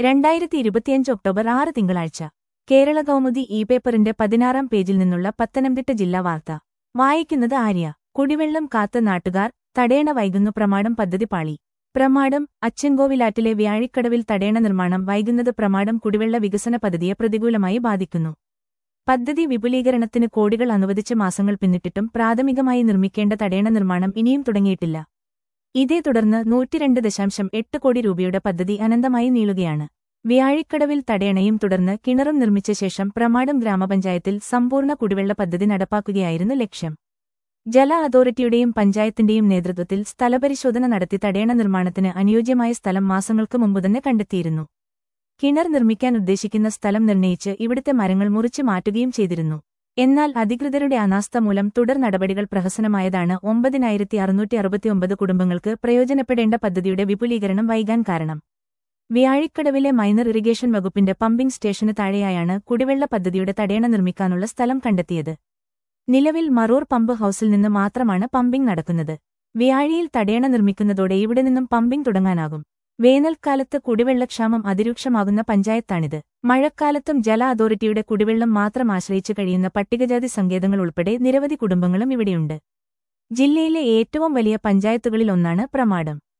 രണ്ടായിരത്തി ഇരുപത്തിയഞ്ച് ഒക്ടോബർ ആറ് തിങ്കളാഴ്ച കേരള കൗമുദി ഇ പേപ്പറിന്റെ പതിനാറാം പേജിൽ നിന്നുള്ള പത്തനംതിട്ട ജില്ലാ വാർത്ത വായിക്കുന്നത് ആര്യ കുടിവെള്ളം കാത്ത നാട്ടുകാർ തടയണ വൈകുന്നു പ്രമാടം പദ്ധതി പാളി പ്രമാടം അച്ചൻകോവിലാറ്റിലെ വ്യാഴിക്കടവിൽ തടയണ നിർമ്മാണം വൈകുന്നത് പ്രമാടം കുടിവെള്ള വികസന പദ്ധതിയെ പ്രതികൂലമായി ബാധിക്കുന്നു പദ്ധതി വിപുലീകരണത്തിന് കോടികൾ അനുവദിച്ച മാസങ്ങൾ പിന്നിട്ടിട്ടും പ്രാഥമികമായി നിർമ്മിക്കേണ്ട തടയണ നിർമ്മാണം ഇനിയും തുടങ്ങിയിട്ടില്ല ഇതേ തുടർന്ന് നൂറ്റിരണ്ട് ദശാംശം എട്ട് കോടി രൂപയുടെ പദ്ധതി അനന്തമായി നീളുകയാണ് വ്യാഴിക്കടവിൽ തടയണയും തുടർന്ന് കിണറും നിർമ്മിച്ച ശേഷം പ്രമാടം ഗ്രാമപഞ്ചായത്തിൽ സമ്പൂർണ്ണ കുടിവെള്ള പദ്ധതി നടപ്പാക്കുകയായിരുന്നു ലക്ഷ്യം ജല അതോറിറ്റിയുടെയും പഞ്ചായത്തിന്റെയും നേതൃത്വത്തിൽ സ്ഥലപരിശോധന നടത്തി തടയണ നിർമ്മാണത്തിന് അനുയോജ്യമായ സ്ഥലം മാസങ്ങൾക്ക് മുമ്പുതന്നെ കണ്ടെത്തിയിരുന്നു കിണർ നിർമ്മിക്കാൻ ഉദ്ദേശിക്കുന്ന സ്ഥലം നിർണയിച്ച് ഇവിടുത്തെ മരങ്ങൾ മുറിച്ചു മാറ്റുകയും ചെയ്തിരുന്നു എന്നാൽ അധികൃതരുടെ അനാസ്ഥ മൂലം തുടർ നടപടികൾ പ്രഹസനമായതാണ് ഒമ്പതിനായിരത്തി അറുന്നൂറ്റി അറുപത്തിയൊമ്പത് കുടുംബങ്ങൾക്ക് പ്രയോജനപ്പെടേണ്ട പദ്ധതിയുടെ വിപുലീകരണം വൈകാൻ കാരണം വ്യാഴിക്കടവിലെ മൈനർ ഇറിഗേഷൻ വകുപ്പിന്റെ പമ്പിംഗ് സ്റ്റേഷന് താഴെയായാണ് കുടിവെള്ള പദ്ധതിയുടെ തടയണ നിർമ്മിക്കാനുള്ള സ്ഥലം കണ്ടെത്തിയത് നിലവിൽ മറൂർ പമ്പ് ഹൌസിൽ നിന്ന് മാത്രമാണ് പമ്പിംഗ് നടക്കുന്നത് വ്യാഴിയിൽ തടയണ നിർമ്മിക്കുന്നതോടെ ഇവിടെ നിന്നും പമ്പിംഗ് തുടങ്ങാനാകും വേനൽക്കാലത്ത് കുടിവെള്ളക്ഷാമം അതിരൂക്ഷമാകുന്ന പഞ്ചായത്താണിത് മഴക്കാലത്തും ജല അതോറിറ്റിയുടെ കുടിവെള്ളം മാത്രം ആശ്രയിച്ചു കഴിയുന്ന പട്ടികജാതി സങ്കേതങ്ങൾ ഉൾപ്പെടെ നിരവധി കുടുംബങ്ങളും ഇവിടെയുണ്ട് ജില്ലയിലെ ഏറ്റവും വലിയ പഞ്ചായത്തുകളിൽ ഒന്നാണ് പ്രമാടം